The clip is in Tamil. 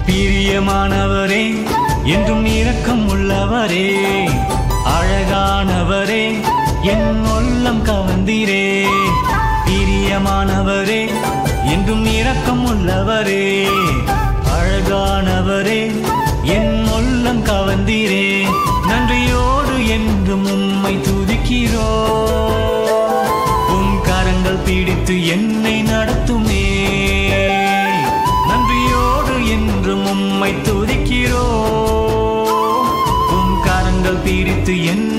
பிரியமானவரே என்றும் இரக்கம் உள்ளவரே அழகானவரே என் உள்ளம் கவர்ந்தீரே பிரியமானவரே என்றும் இரக்கம் உள்ளவரே அழகானவரே என் உள்ளம் கவர்ந்தீரே நன்றியோடு என்றும் உம்மை துதிக்கிறோ உம் கரங்கள் பிடித்து என்னை நடத்துமே நன்றியோடு என்றும் உம்மை துதிக்கிறோ உம் கரங்கள் பிடித்து என்னை